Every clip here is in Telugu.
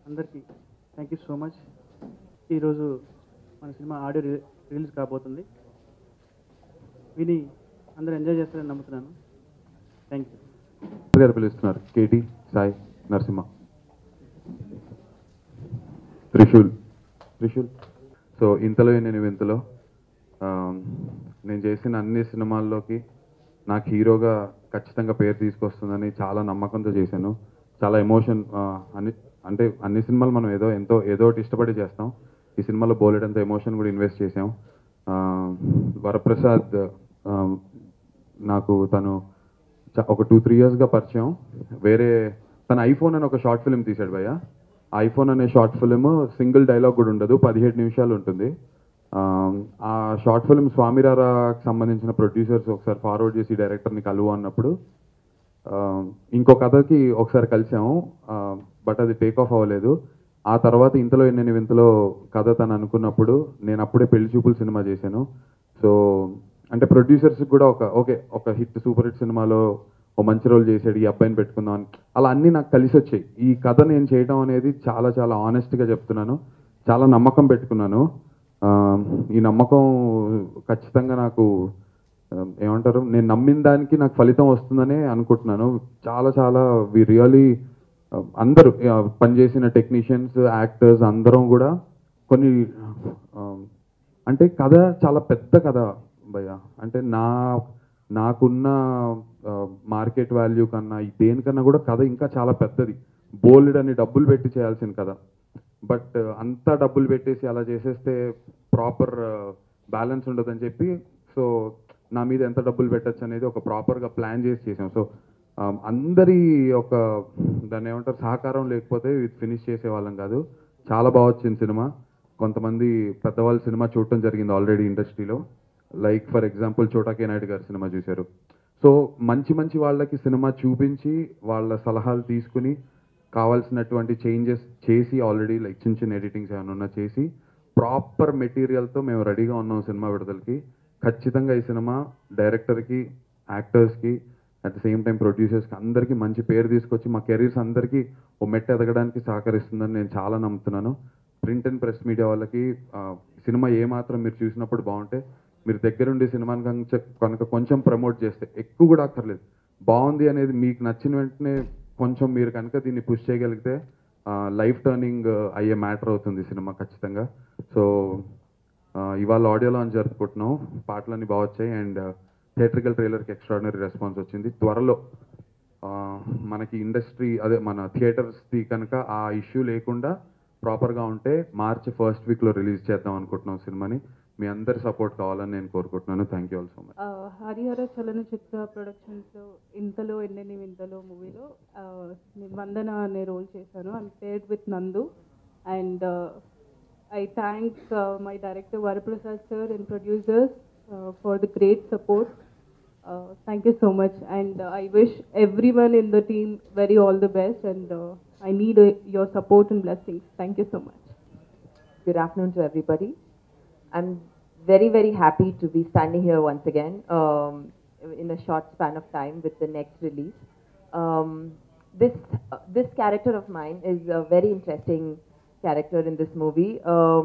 అందరికీ థ్యాంక్ యూ సో మచ్ ఈరోజు మన సినిమా ఆడియో రి- రిలీజ్ కాబోతుంది విని అందరూ ఎంజాయ్ చేస్తారని నమ్ముతున్నాను థ్యాంక్ యూ గారు పిలుస్తున్నారు కేటీ సాయి నరసింహ త్రిశూల్ త్రిశూల్ సో ఇంతలో నేను వింతలో ఆ, నేను చేసిన అన్ని సినిమాల్లోకి నాకు హీరోగా ఖచ్చితంగా పేరు తీసుకొస్తుందని చాలా నమ్మకంతో చేశాను చాలా ఎమోషన్ అన్ని అంటే అన్ని సినిమాలు మనం ఏదో ఎంతో ఏదో ఒకటి ఇష్టపడి చేస్తాం ఈ సినిమాలో బోలెడంత ఎమోషన్ కూడా ఇన్వెస్ట్ చేసాం ఆ, వరప్రసాద్ ఆ, నాకు తను చ- ఒక టూ త్రీ ఇయర్స్గా పరిచయం వేరే తన ఐఫోన్ అని ఒక షార్ట్ ఫిల్మ్ తీశాడు భయ్య ఐఫోన్ అనే షార్ట్ ఫిల్మ్ సింగిల్ డైలాగ్ కూడా ఉండదు పదిహేడు నిమిషాలు ఉంటుంది ఆ, ఆ షార్ట్ ఫిల్మ్ స్వామిరారాకి సంబంధించిన ప్రొడ్యూసర్స్ ఒకసారి ఫార్వర్డ్ చేసి డైరెక్టర్ని కలువు అన్నప్పుడు ఆ, ఇంకో కథకి ఒకసారి కలిసాము బట్ అది టేక్ ఆఫ్ అవ్వలేదు ఆ తర్వాత ఇంతలో నేను ఇంతలో కథ తను అనుకున్నప్పుడు నేను అప్పుడే పెళ్లి చూపులు సినిమా చేశాను సో అంటే ప్రొడ్యూసర్స్ కూడా ఒక ఓకే ఒక హిట్ సూపర్ హిట్ సినిమాలో ఓ మంచి రోల్ చేసాడు ఈ అబ్బాయిని పెట్టుకుందాం అని అలా అన్నీ నాకు కలిసి వచ్చాయి ఈ కథ నేను చేయడం అనేది చాలా చాలా ఆనెస్ట్గా చెప్తున్నాను చాలా నమ్మకం పెట్టుకున్నాను ఆ, ఈ నమ్మకం ఖచ్చితంగా నాకు ఆ, ఏమంటారు నేను నమ్మిన దానికి నాకు ఫలితం వస్తుందనే అనుకుంటున్నాను చాలా చాలా వి రియలీ అందరూ ఆ, పనిచేసిన టెక్నీషియన్స్ యాక్టర్స్ అందరం కూడా కొన్ని ఆ, అంటే కథ చాలా పెద్ద కథ భయ్య అంటే నా నాకున్న మార్కెట్ వాల్యూ కన్నా ఈ దేనికన్నా కూడా కథ ఇంకా చాలా పెద్దది బోల్డ్ అని డబ్బులు పెట్టి చేయాల్సిన కథ బట్ అంతా డబ్బులు పెట్టేసి అలా చేసేస్తే ప్రాపర్ బ్యాలెన్స్ ఉండదని చెప్పి సో నా మీద ఎంత డబ్బులు పెట్టచ్చు అనేది ఒక ప్రాపర్గా ప్లాన్ చేసి చేసాం సో అందరి ఒక దాన్ని ఏమంటారు సహకారం లేకపోతే ఇది ఫినిష్ చేసే వాళ్ళం కాదు చాలా బాగా వచ్చింది సినిమా కొంతమంది పెద్దవాళ్ళ సినిమా చూడటం జరిగింది ఆల్రెడీ ఇండస్ట్రీలో like for example Chota K Naidu గారి సినిమా చూశారు సో మంచి మంచి వాళ్ళకి సినిమా చూపించి వాళ్ళ సలహాలు తీసుకుని కావాల్సినటువంటి చేంజెస్ చేసి ఆల్రెడీ లైక్ చిన్న చిన్న ఎడిటింగ్స్ ఏమైనా ఉన్నా చేసి ప్రాపర్ మెటీరియల్తో మేము రెడీగా ఉన్నాం సినిమా విడుదలకి ఖచ్చితంగా ఈ సినిమా డైరెక్టర్కి యాక్టర్స్కి అట్ ద సేమ్ టైం ప్రొడ్యూసర్స్కి అందరికీ మంచి పేరు తీసుకొచ్చి మా కెరీర్స్ అందరికీ ఓ మెట్టు ఎదగడానికి సహకరిస్తుందని నేను చాలా నమ్ముతున్నాను ప్రింట్ అండ్ ప్రెస్ మీడియా వాళ్ళకి ఆ, సినిమా ఏమాత్రం మీరు చూసినప్పుడు బాగుంటే మీరు దగ్గరుండి సినిమాని కనుక కనుక కొంచెం ప్రమోట్ చేస్తే ఎక్కువ కూడా అక్కర్లేదు బాగుంది అనేది మీకు నచ్చిన వెంటనే కొంచెం మీరు కనుక దీన్ని పుష్ చేయగలిగితే లైఫ్ టర్నింగ్ అయ్యే మ్యాటర్ అవుతుంది సినిమా ఖచ్చితంగా సో ఇవాళ ఆడియో లాంచ్ జరుపుకుంటున్నాం పాటలన్నీ బాగా వచ్చాయి అండ్ థియేట్రికల్ ట్రైలర్కి ఎక్స్ట్రాడినరీ రెస్పాన్స్ వచ్చింది త్వరలో ఆ, మనకి ఇండస్ట్రీ అదే మన థియేటర్స్ది కనుక ఆ ఇష్యూ లేకుండా ప్రాపర్గా ఉంటే మార్చ్ ఫస్ట్ వీక్లో రిలీజ్ చేద్దాం అనుకుంటున్నాం సినిమాని మీ అందరి సపోర్ట్ కావాలని నేను కోరుకుంటున్నాను thank you all so much ఆ, హరిహర చలనచిత్ర ప్రొడక్షన్స్ ఇంతలో ఎన్నెన్ని వింతలో మూవీలో నేను వందన అనే రోల్ చేశాను I'm paired with Nandu and I thank my director Varaprasad sir and producers for the great support thank you so much and I wish everyone in the team very all the best and I need your support and blessings thank you so much. Good afternoon to everybody. I'm very, very happy to be standing here once again um, in a short span of time with the next release. Um, this character of mine is a very interesting character in this movie.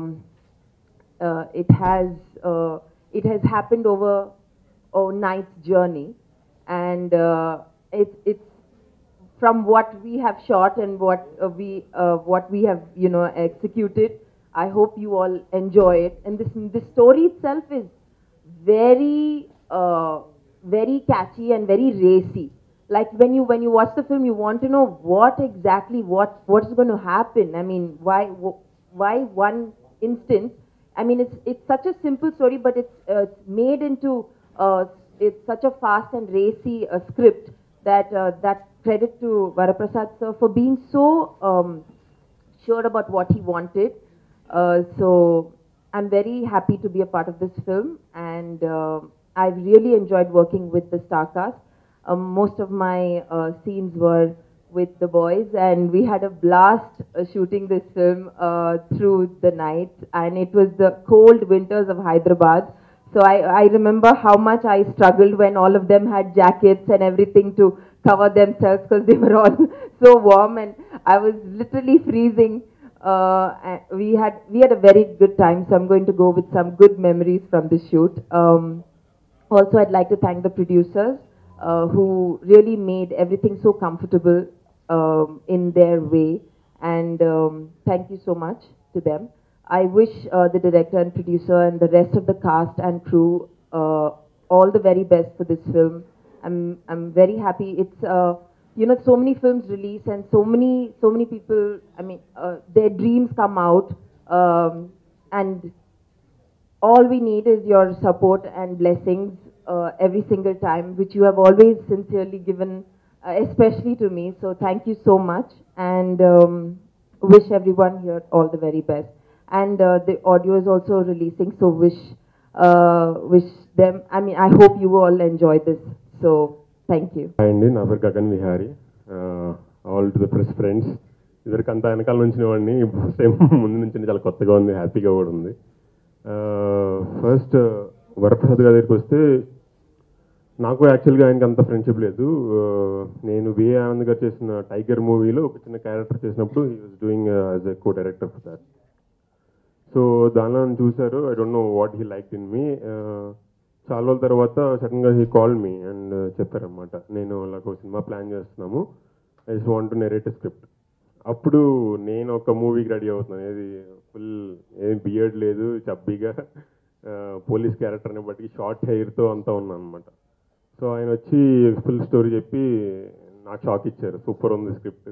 It has happened over a night's journey, and it's from what we have shot and what we have executed. I hope you all enjoy it. And this story itself is very catchy and very racy. Like when you watch the film, you want to know what exactly what is going to happen. I mean, why one instance? I mean, it's such a simple story, but it's made into it's such a fast and racy script that credit to Varaprasad sir for being so sure about what he wanted. So I'm very happy to be a part of this film, and I've really enjoyed working with the star cast. Most of my scenes were with the boys, and we had a blast shooting this film through the night, and it was the cold winters of Hyderabad. So I remember how much I struggled when all of them had jackets and everything to cover themselves because they were all so warm, and I was literally freezing. Uh, and we had we had a very good time, so I'm going to go with some good memories from this shoot. Um, also, I'd like to thank the producers uh, who really made everything so comfortable um, in their way, and um, thank you so much to them. I wish uh, the director and producer and the rest of the cast and crew uh, all the very best for this film. I'm I'm very happy. It's uh, you know so many films release and so many so many people. I mean, uh, their dreams come out, um, and all we need is your support and blessings uh, every single time, which you have always sincerely given, uh, especially to me. So thank you so much, and um, wish everyone here all the very best. And uh, the audio is also releasing, so wish uh, wish them. I mean, I hope you all enjoy this. So thank you. Hi అండి నా పేరు Gagan Vihari all to the press friends ఇద్దరికి అంతా వెనకాల నుంచి వాడిని ఫస్ట్ టైం ముందు నుంచి చాలా కొత్తగా ఉంది హ్యాపీగా కూడా ఉంది ఫస్ట్ వరప్రసాద్ గారి దగ్గరికి వస్తే నాకు యాక్చువల్గా ఆయనకి అంత ఫ్రెండ్షిప్ లేదు Uh, నేను విఏ ఆనంద్ గారు చేసిన టైగర్ మూవీలో ఒక చిన్న క్యారెక్టర్ చేసినప్పుడు he was doing as a co director for that so దానిలో నన్ను చూశారు I don't know what he like in me చాలా రోజుల తర్వాత సడన్గా హీ కాల్ మీ అండ్ చెప్పారనమాట నేను అలా ఒక సినిమా ప్లాన్ చేస్తున్నాము I just want to narrate script అప్పుడు నేను ఒక మూవీకి రెడీ అవుతున్నాను ఏది ఫుల్ ఏం బియర్డ్ లేదు చబ్బీగా పోలీస్ క్యారెక్టర్ని బట్టి షార్ట్ హెయిర్తో అంతా ఉన్నాను అనమాట సో ఆయన వచ్చి ఫుల్ స్టోరీ చెప్పి నాకు షాక్ ఇచ్చారు సూపర్ ఉంది స్క్రిప్ట్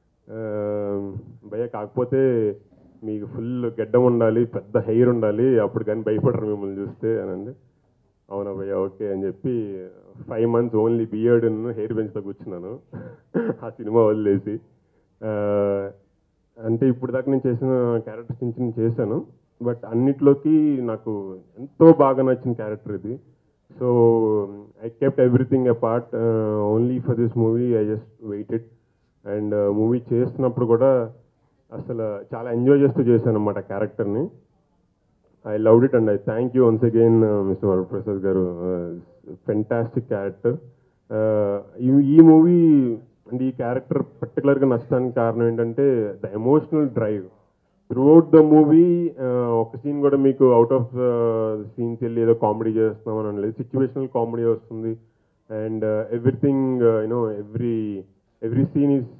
భయ కాకపోతే మీకు ఫుల్ గెడ్డం ఉండాలి పెద్ద హెయిర్ ఉండాలి అప్పుడు కానీ భయపడరు మిమ్మల్ని చూస్తే అని అండి అవునా భయ్య ఓకే అని చెప్పి five months only beard hair బెంచ్తో కూర్చున్నాను ఆ సినిమా వదిలేసి ఆ, అంటే ఇప్పుడు దాకా నేను చేసిన క్యారెక్టర్స్ చిన్న చిన్న చేశాను బట్ అన్నిట్లోకి నాకు ఎంతో బాగా నచ్చిన క్యారెక్టర్ ఇది so I kept everything apart only for this movie I just waited and movie చేస్తున్నప్పుడు కూడా అసలు చాలా ఎంజాయ్ చేస్తూ చేశాను అనమాట క్యారెక్టర్ని I loved it and I thank you once again mister Varaprasad గారు ఫెంటాస్టిక్ క్యారెక్టర్ ఈ మూవీ అంటే ఈ క్యారెక్టర్ పర్టికులర్గా నచ్చడానికి కారణం ఏంటంటే the emotional drive throughout the movie ఒక సీన్ కూడా మీకు అవుట్ ఆఫ్ సీన్స్ వెళ్ళి ఏదో కామెడీ చేస్తున్నాం అని అనలేదు సిచ్యువేషనల్ కామెడీ వస్తుంది and everything you know every every scene is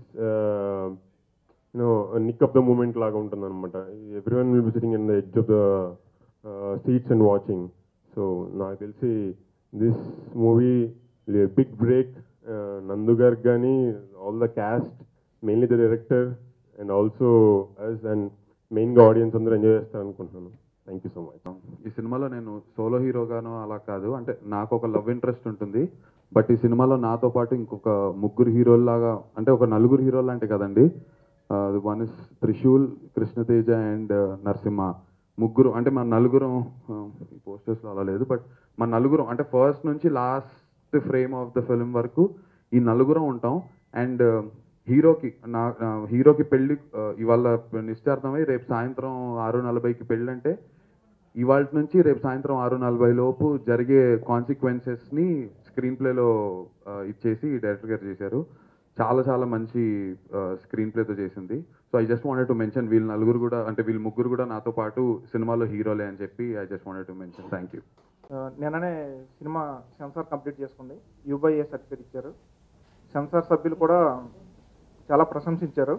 you know nick of the moment లాగా ఉంటుంది అనమాట everyone will visiting in the edge of the seats and watching so నాకు తెలిసి this movie big break Nandu గారికి కానీ all the cast mainly the director and also us and మెయిన్గా ఆడియన్స్ అందరూ ఎంజాయ్ చేస్తారు అనుకుంటున్నాను థ్యాంక్ యూ సో మచ్ ఈ సినిమాలో నేను సోలో హీరోగానో అలా కాదు అంటే నాకు ఒక లవ్ ఇంట్రెస్ట్ ఉంటుంది బట్ ఈ సినిమాలో నాతో పాటు ఇంకొక ముగ్గురు హీరోల్లాగా అంటే ఒక నలుగురు హీరోలు అంటే కదండి one is Trishul Krishnateja and Narasimha ముగ్గురు అంటే మన నలుగురం ఆ, ఈ పోస్టర్స్లో అలా లేదు బట్ మన నలుగురం అంటే ఫస్ట్ నుంచి last frame of the film వరకు ఈ నలుగురం ఉంటాం అండ్ హీరోకి నా నా హీరోకి పెళ్లి ఆ, ఇవాళ నిశ్చార్థమై రేపు సాయంత్రం ఆరు నలభైకి పెళ్ళి అంటే ఇవాళ నుంచి రేపు సాయంత్రం ఆరు నలభై లోపు జరిగే కాన్సిక్వెన్సెస్ని స్క్రీన్ ప్లేలో ఇచ్చేసి డైరెక్టర్ గారు చేశారు చాలా చాలా మంచి స్క్రీన్ ప్లేతో చేసింది so I just wanted to mention వీళ్ళు నలుగురు కూడా అంటే వీళ్ళు ముగ్గురు కూడా నాతో పాటు సినిమాలో హీరోలే అని చెప్పి I just wanted to mention thank you నిన్ననే సినిమా సెన్సార్ కంప్లీట్ చేసుకుంది యూబైఏ సర్టిఫికేట్ ఇచ్చారు సెన్సార్ సభ్యులు కూడా చాలా ప్రశంసించారు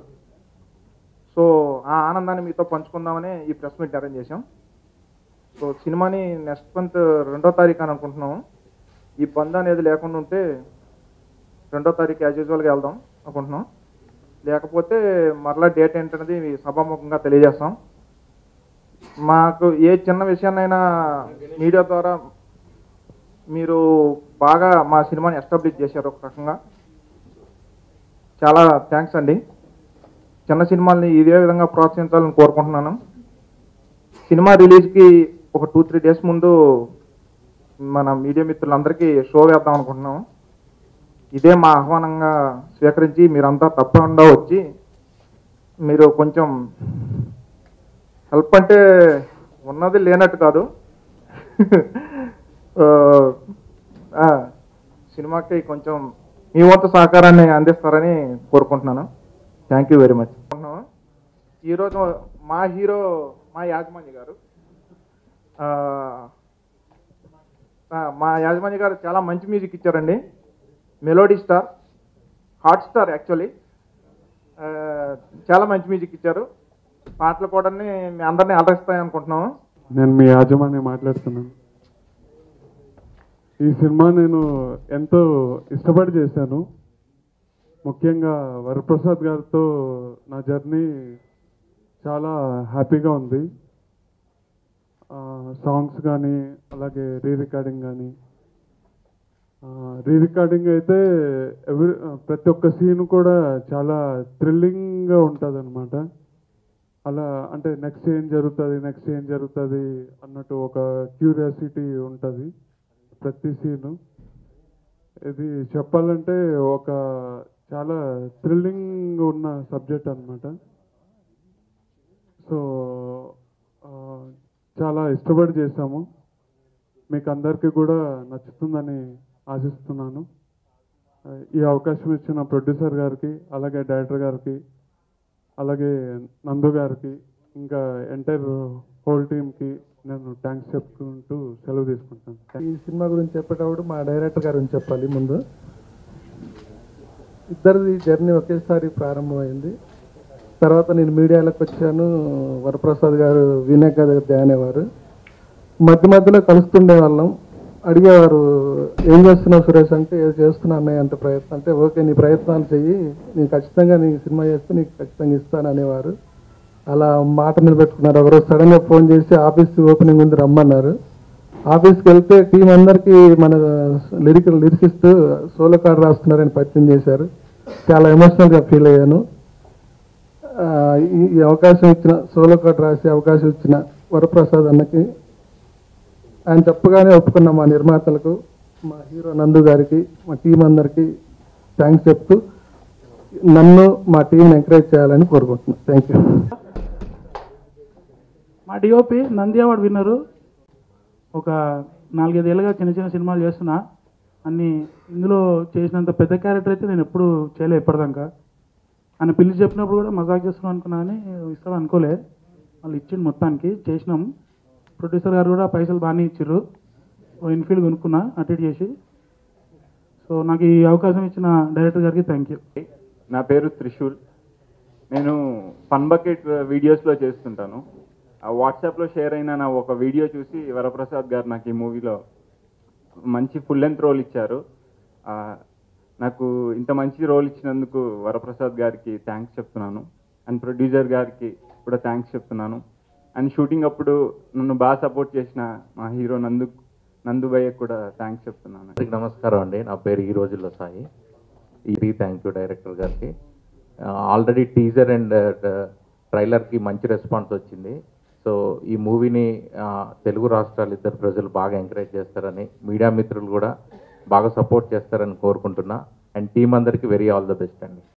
సో ఆ ఆనందాన్ని మీతో పంచుకుందామని ఈ ప్రెస్ మీట్ అరేంజ్ చేశాం సో సినిమాని నెక్స్ట్ మంత్ రెండో తారీఖు అని అనుకుంటున్నాము ఈ బంద్ అనేది లేకుండా ఉంటే రెండో తారీఖు యాజ్ యూజువల్గా వెళ్దాం అనుకుంటున్నాం లేకపోతే మరలా డేట్ ఏంటనేది సభాముఖంగా తెలియజేస్తాం మాకు ఏ చిన్న విషయాన్నైనా మీడియా ద్వారా మీరు బాగా మా సినిమాని ఎస్టాబ్లిష్ చేశారు ఒక రకంగా చాలా థ్యాంక్స్ అండి చిన్న సినిమాల్ని ఇదే విధంగా ప్రోత్సహించాలని కోరుకుంటున్నాను సినిమా రిలీజ్కి ఒక టూ త్రీ డేస్ ముందు మన మీడియా మిత్రులందరికీ షో వేద్దాం అనుకుంటున్నాము ఇదే మా ఆహ్వానంగా స్వీకరించి మీరంతా తప్పకుండా వచ్చి మీరు కొంచెం హెల్ప్ అంటే ఉన్నది లేనట్టు కాదు ఆ, ఆ, సినిమాకి కొంచెం మీ వంతు సహకారాన్ని అందిస్తారని కోరుకుంటున్నాను థ్యాంక్ యూ వెరీ మచ్ అనుకుంటున్నాం ఈరోజు మా హీరో మా యాజమాన్య గారు ఆ, ఆ, మా యాజమాన్య గారు చాలా మంచి మ్యూజిక్ ఇచ్చారండి melody star hot star actually చాలా మంచి మ్యూజిక్ ఇచ్చారు పాటలు కూడా మీ అందరినీ అలరిస్తాయి అనుకుంటున్నాము నేను మీ యాజమాన్యం మాట్లాడుతున్నాను ఈ సినిమా నేను ఎంతో ఇష్టపడి చేశాను ముఖ్యంగా వరప్రసాద్ గారితో నా జర్నీ చాలా హ్యాపీగా ఉంది సాంగ్స్ కానీ అలాగే రీ రికార్డింగ్ కానీ రీ రికార్డింగ్ అయితే ఎవరి ప్రతి ఒక్క సీన్ కూడా చాలా థ్రిల్లింగ్గా ఉంటుంది అనమాట అలా అంటే నెక్స్ట్ ఏం జరుగుతుంది నెక్స్ట్ ఏం జరుగుతుంది అన్నట్టు ఒక క్యూరియాసిటీ ఉంటుంది ప్రతి సీను ఇది చెప్పాలంటే ఒక చాలా థ్రిల్లింగ్ ఉన్న సబ్జెక్ట్ అనమాట సో ఆ, చాలా ఇష్టపడి చేశాము మీకు అందరికీ కూడా నచ్చుతుందని ఆశిస్తున్నాను ఆ, ఈ అవకాశం ఇచ్చిన ప్రొడ్యూసర్ గారికి అలాగే డైరెక్టర్ గారికి అలాగే నందు గారికి ఇంకా ఎంటైర్ హోల్ టీమ్కి నేను థ్యాంక్స్ చెప్పుకుంటూ సెలవు తీసుకుంటాను ఈ సినిమా గురించి చెప్పేటప్పుడు మా డైరెక్టర్ గారు గురించి చెప్పాలి ముందు ఇద్దరిది జర్నీ ఒకేసారి ప్రారంభమైంది తర్వాత నేను మీడియాలోకి వచ్చాను వరప్రసాద్ గారు వినాయక్ గారి దగ్గర జాయిన్ అయ్యేవారు మధ్య మధ్యలో కలుస్తుండే వాళ్ళం అడిగేవారు ఏం చేస్తున్నావు సురేష్ అంటే ఏదో చేస్తున్నా అన్నయ్య అంత ప్రయత్నం అంటే ఓకే నీ ప్రయత్నాలు చెయ్యి నేను ఖచ్చితంగా నీ సినిమా చేస్తే నీకు ఖచ్చితంగా ఇస్తాను అనేవారు అలా మాట నిలబెట్టుకున్నారు ఒకరోజు సడన్గా ఫోన్ చేసి ఆఫీస్ ఓపెనింగ్ ఉంది రమ్మన్నారు ఆఫీస్కి వెళ్తే టీం అందరికీ మన లిరిక్ లిరిసిస్తూ సోలో కార్డ్ రాస్తున్నారని పరిచయం చేశారు చాలా ఎమోషనల్గా ఫీల్ అయ్యాను ఆ, ఈ ఈ అవకాశం ఇచ్చిన సోలో కార్డ్ రాసే అవకాశం ఇచ్చిన వరప్రసాద్ అన్నకి ఆయన చెప్పగానే ఒప్పుకున్న మా నిర్మాతలకు మా హీరో నందు గారికి మా టీం అందరికీ థ్యాంక్స్ చెప్తూ నన్ను మా టీంని ఎంకరేజ్ చేయాలని కోరుకుంటున్నాను థ్యాంక్ యూ మా డిఓపి నంది అవార్డు విన్నరు ఒక నాలుగైదేళ్ళుగా చిన్న చిన్న సినిమాలు చేస్తున్నా అన్ని ఇందులో చేసినంత పెద్ద క్యారెక్టర్ అయితే నేను ఎప్పుడు చేయలే ఇప్పటిదాకా ఆయన పిలిచి చెప్పినప్పుడు కూడా మజాక్ చేస్తున్నాం అనుకున్నా కానీ ఇస్తాడు అనుకోలే వాళ్ళు ఇచ్చిండు మొత్తానికి చేసినాం ప్రొడ్యూసర్ గారు కూడా పైసలు బాగానే ఇచ్చారు ఓ ఇన్ఫీల్డ్ కొనుక్కున్నా అటు ఇటు చేసి సో నాకు ఈ అవకాశం ఇచ్చిన డైరెక్టర్ గారికి థ్యాంక్ యూ నా పేరు త్రిశూల్ నేను ఫన్ బకెట్ వీడియోస్లో చేస్తుంటాను ఆ వాట్సాప్లో షేర్ అయిన నా ఒక వీడియో చూసి వరప్రసాద్ గారు నాకు ఈ మూవీలో మంచి ఫుల్ లెంత్ రోల్ ఇచ్చారు ఆ, నాకు ఇంత మంచి రోల్ ఇచ్చినందుకు వరప్రసాద్ గారికి థ్యాంక్స్ చెప్తున్నాను అండ్ ప్రొడ్యూసర్ గారికి కూడా థ్యాంక్స్ చెప్తున్నాను అండ్ షూటింగ్ అప్పుడు నన్ను బాగా సపోర్ట్ చేసిన మా హీరో నందు నందు భయ్యకు కూడా థ్యాంక్స్ చెప్తున్నాను అందరికి నమస్కారం అండి నా పేరు ఈ రోజుల్లో సాయి ఇది థ్యాంక్ యూ డైరెక్టర్ గారికి ఆల్రెడీ టీజర్ అండ్ ట్రైలర్కి మంచి రెస్పాన్స్ వచ్చింది సో ఈ మూవీని ఆ, తెలుగు రాష్ట్రాలు ఇద్దరు ప్రజలు బాగా ఎంకరేజ్ చేస్తారని మీడియా మిత్రులు కూడా బాగా సపోర్ట్ చేస్తారని కోరుకుంటున్నా అండ్ టీం అందరికీ వెరీ ఆల్ ద బెస్ట్ అండి